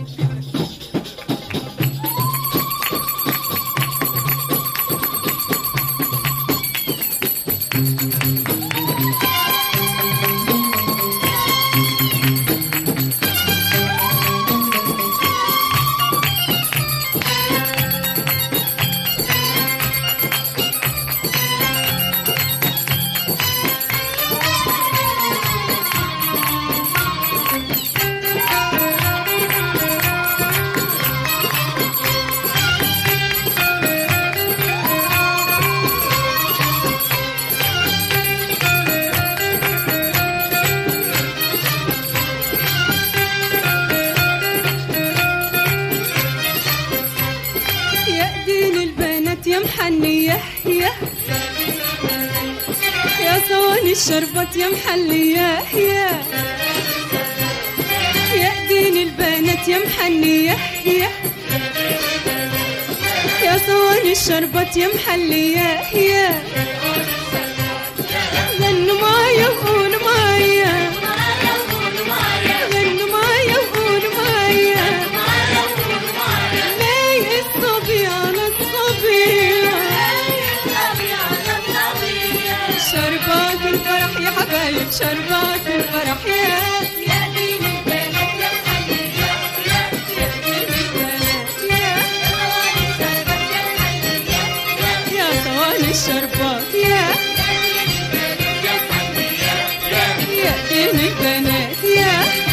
يا دين البنات يا محنية يا يا ثواني الشربت يا محلية يا يا دين البنات يا محنية يا يا ثواني الشربت يا محلية يا غنوا معايا وقولوا معايا غنوا معايا وقولوا معايا لايق الصبي على الصبي شربات الفرح يا حبايب شربات الفرح يا يا ثواني الشربات يا يا دين البنات يا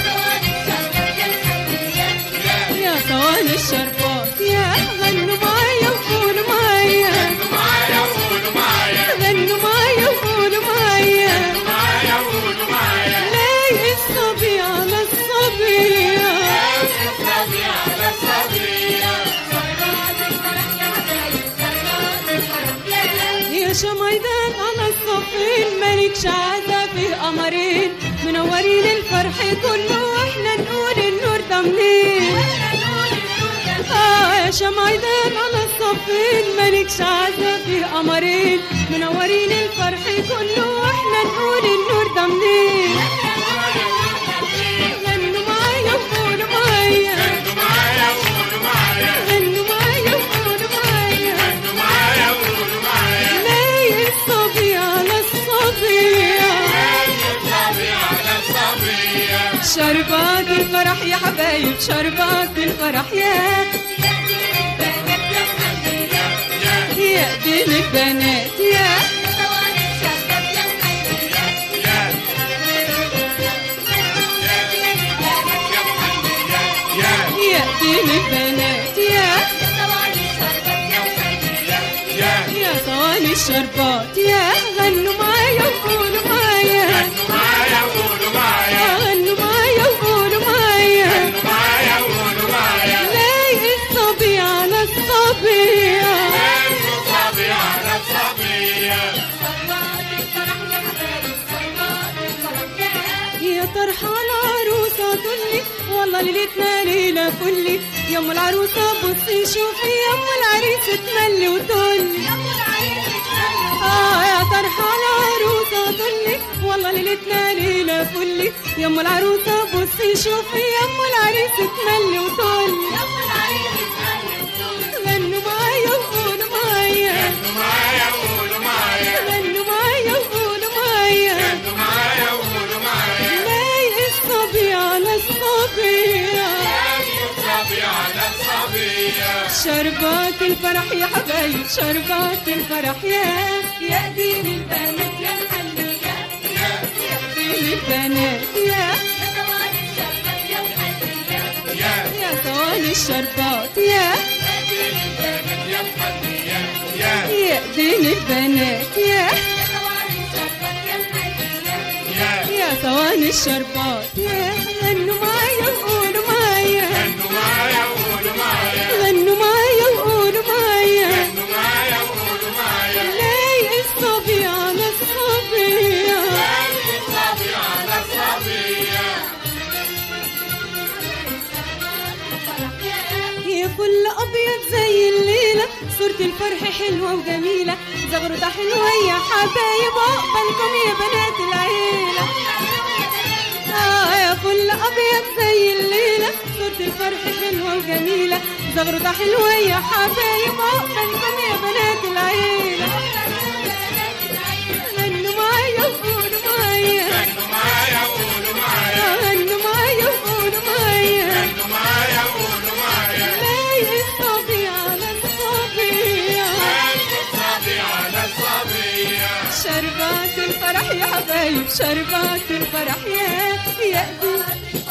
يا ثواني الشربات يا غنوا معايا وقولوا معايا غنوا معايا وقولوا معايا لايق الصبي على الصبي يا شمعدان على الصفين مالكش عادة في قمرين منورين الفرح كله واحنا نقول النور ده منين اه يا شمعدان على الصفين مالكش عادة في قمرين منورين الفرح كله واحنا نقول النور ده منين غنوا معايا وقولوا معايا غنوا معايا وقولوا معايا لايق الصبي على الصبي شربات الفرح يا حبايب شربات الفرح يا يا دين البنات يا يا دين البنات يا يا ثواني الشربات يا غنوا معايا وقولوا معايا غنوا معايا وقولوا معايا لايق الصبي على الصبي يا طرحة العروسة طلي والله ليلتنا ليلة فلي يا ام العروسة بصي شوفي يا ام العريس تملي وتقولي اه يا طرحة العروسة طلي والله ليلتنا ليلة فلي يا ام العروسة بصي شوفي يا ام العريس تملي وتقولي غنوا معايا وقولوا معايا غنوا معايا وقولوا معايا لايق الصبي على الصبي شربات الفرح يا حبايب شربات الفرح يا يا دين البنات يا محلية يا دين البنات يا يا ثواني الشربات يا يا دين البنات يا يا ثواني الشربات يا غنوا معايا وقولوا معايا غنوا معايا وقولوا معايا لايق الصبي على الصبي يا فل ابيض زي الليله صورة الفرح حلوة وجميلة زغرتها حلوة يا حبايب عقبالكم يا بنات العيلة آه يا فل أبيض زي الليلة صورة الفرح حلوة وجميلة زغرطة حلوة يا حبايب عقبالكم يا بنات العيلة غنوا معايا وقولوا معايا غنوا معايا وقولوا معايا غنوا معايا وقولوا معايا غنوا معايا وقولوا معايا لايق الصبي على الصبية الصبي على الصبية شربات الفرح يا حبايب شربات الفرح يا يأذن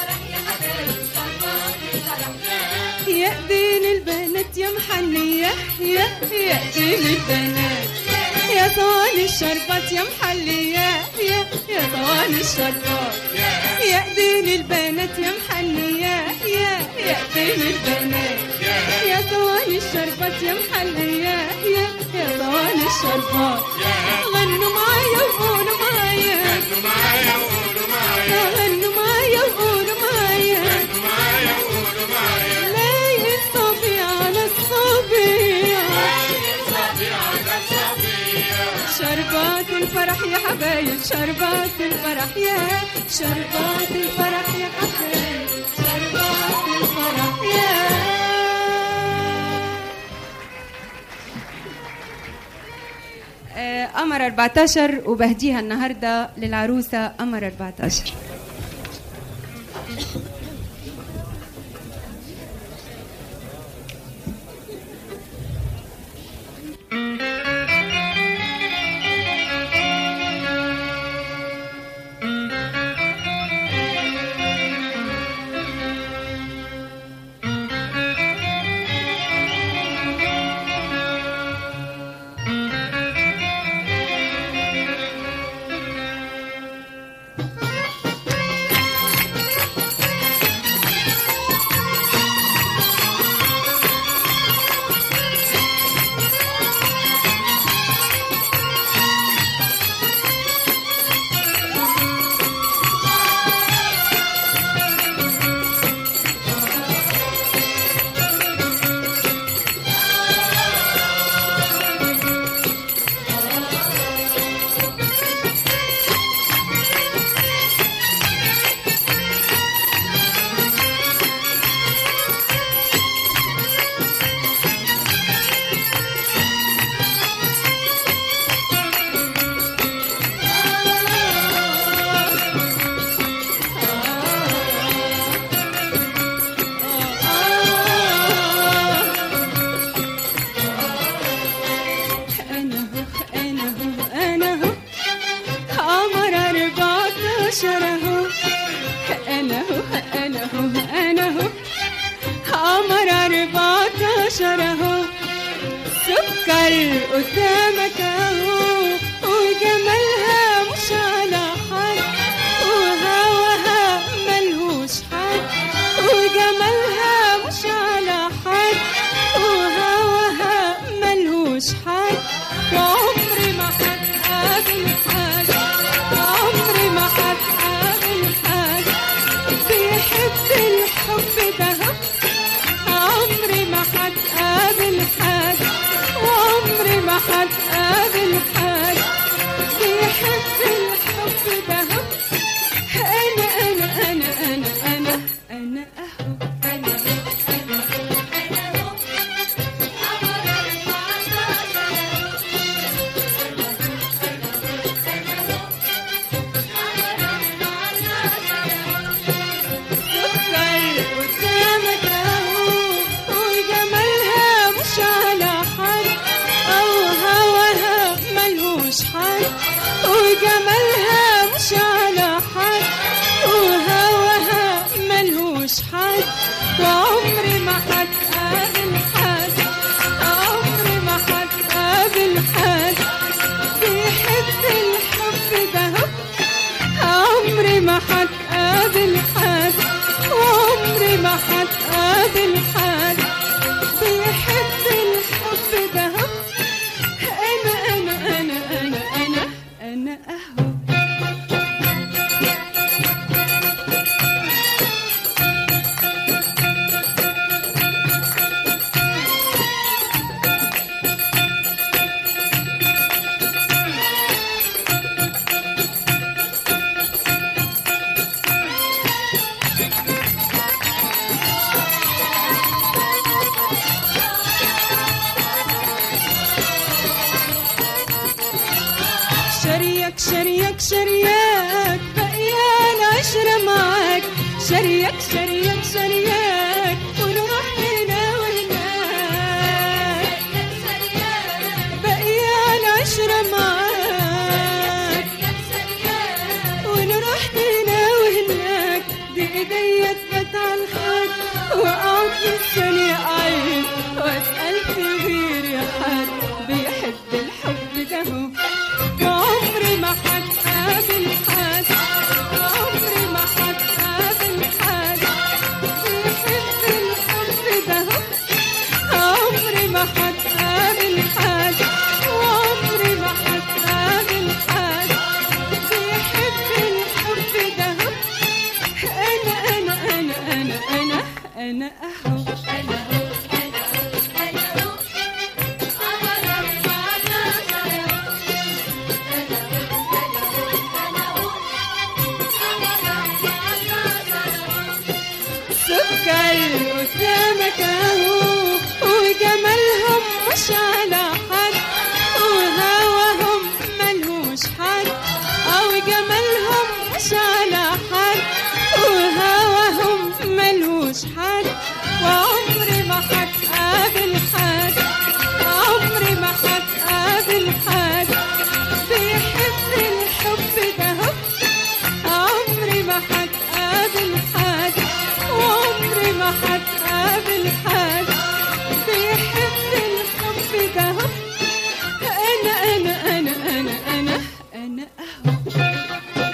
يأذن البنات يا محنية يا يأذن البنات يا صواني الشربات يا محلية يا يا صواني الشربات يأذن البنات يا محنية يا يأذن البنات يا صواني الشربات يا محلية يا يا صواني الشربات غنوا معايا وقولوا معايا غنوا معايا وقولوا معايا غنوا معايا وقولوا معايا غنوا معايا وقولوا معايا لايق الصبي على الصبية الصبي على الصبية شربات الفرح يا حبايب شربات الفرح يا شربات الفرح يا حبايب شربات الفرح يا آه، قمر 14 وبهديها النهارده للعروسه قمر 14 أنا هو أنا هو أنا هو قمر أربعة عشر أهو أنا هو أنا هو أنا هو قمر أربعة عشر أهو سكر قدامك أهو وجمالها مش على حد وهواها ملهوش حد وجمالها مش على حد وهواها ملهوش حد وعمري ما هتقابل حد عمري ما هتقابل حد بيحب الحب ده عمري ما هتقابل حد وعمري ما هتقابل حد بيحب الحب ده انا انا انا انا انا انا اهو انا سكر شريك شريك شريك ونروح هنا وهناك بقي العشرة معاك ونروح هنا وهناك دي ايديا تبت على الخد واقعد مستني اعيد واسال في غيري حد بيحب الحب ده هو وعمري ما هتقابل حد وعمري ما هتقابل حد بيحب الحب ده هو عمري ما هتقابل حد وعمري ما هتقابل حد بيحب الحب ده هو انا انا انا انا انا انا اهو سكر قدامك اهو وجمالهم مش على حد وهواهم ملهوش حد او جمالهم مش على حد وهواهم ملهوش حد وعمري ما هتقابل حد عمري ما هتقابل حد بيحب الحب ده هو عمري ما هتقابل حد وعمري ما هتقابل حد بيحب الحب ده هو انا انا انا انا انا انا اهو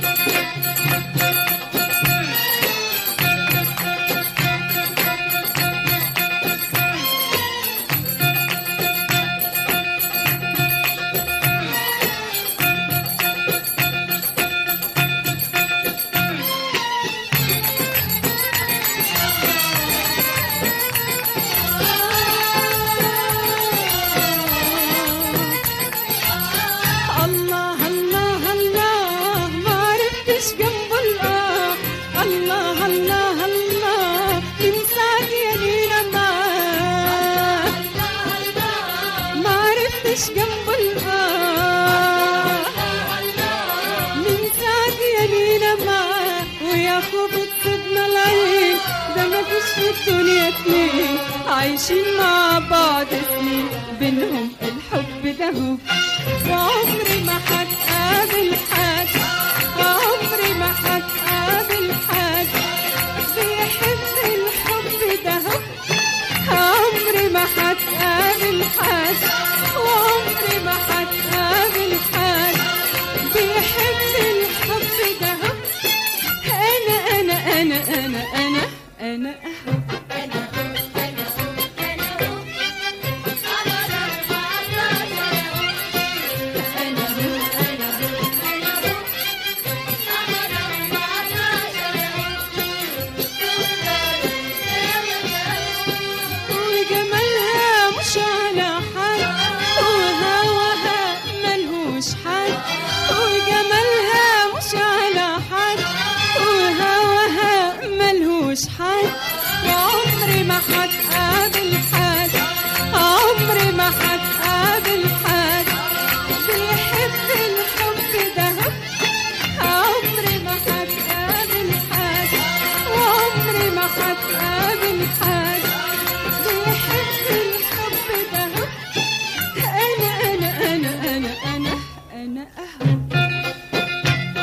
الله الله الله ما عرفتش جنبه الآه الله الله الله من ساعة يا لينا معاه ما عرفتش جنبه الآه من ساعة يا لينا معاه ويا خوف تصدنا العين ده ما فيش في الدنيا اتنين عايشين مع بعض سنين بينهم الحب ده هو وعمري ما هتقابل حد عمري ما هتقابل حد بيحب الحب ده هو عمري ما هتقابل حد وعمري ما هتقابل حد بيحب الحب ده هو انا انا انا انا انا انا اهو انا هو انا هو وجمالها مش على حد وهواها ملهوش حد وجمالها مش على حد وهواها ملهوش حد وعمري ما هتقابل حد عمري ما هتقابل حد بيحب الحب ده عمري ما هتقابل حد وعمري ما هتقابل حد بيحب الحب ده انا انا انا انا انا انا اهو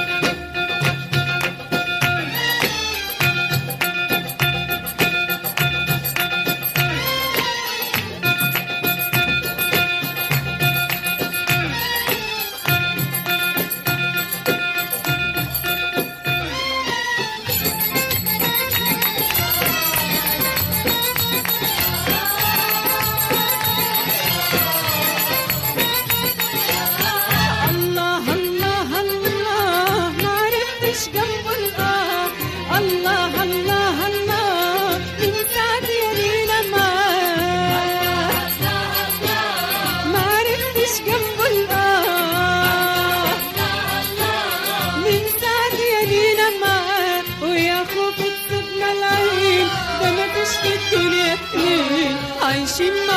الله الله الله ما عرفتش جنبه الآه الله الله الله من ساعة يا لينا معاه ما عرفتش جنبه الآه من ساعة يا لينا معاه ويا خوف تصدنا العين ده ما فيش في الدنيا اتنين عايشين